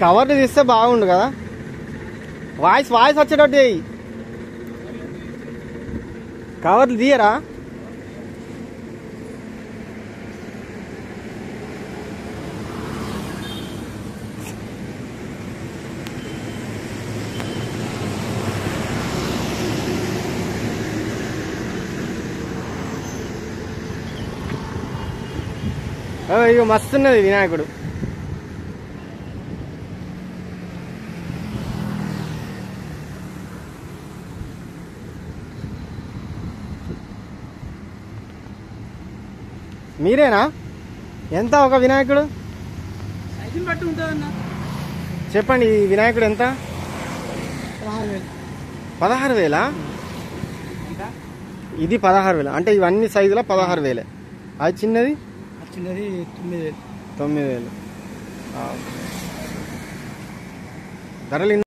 కవర్లు తీస్తే బాగుండు కదా వాయిస్ వాయిస్ వచ్చేటట్టు చెయ్యి కవర్లు తీయరా ఓ, ఇగో మస్తున్నది వినాయకుడు మీరేనా ఎంత ఒక వినాయకుడు సైజుని బట్టి ఉంటుందన్న చెప్పండి ఈ వినాయకుడు ఎంత పదహారు వేలు పదహారు వేలా ఎంత ఇది పదహారు వేలు అంటే ఇవన్నీ సైజులో పదహారు వేలే అది చిన్నది వచ్చినది తొమ్మిది వేలు తొమ్మిది వేలు ఆ. ధరలు ఇన్ని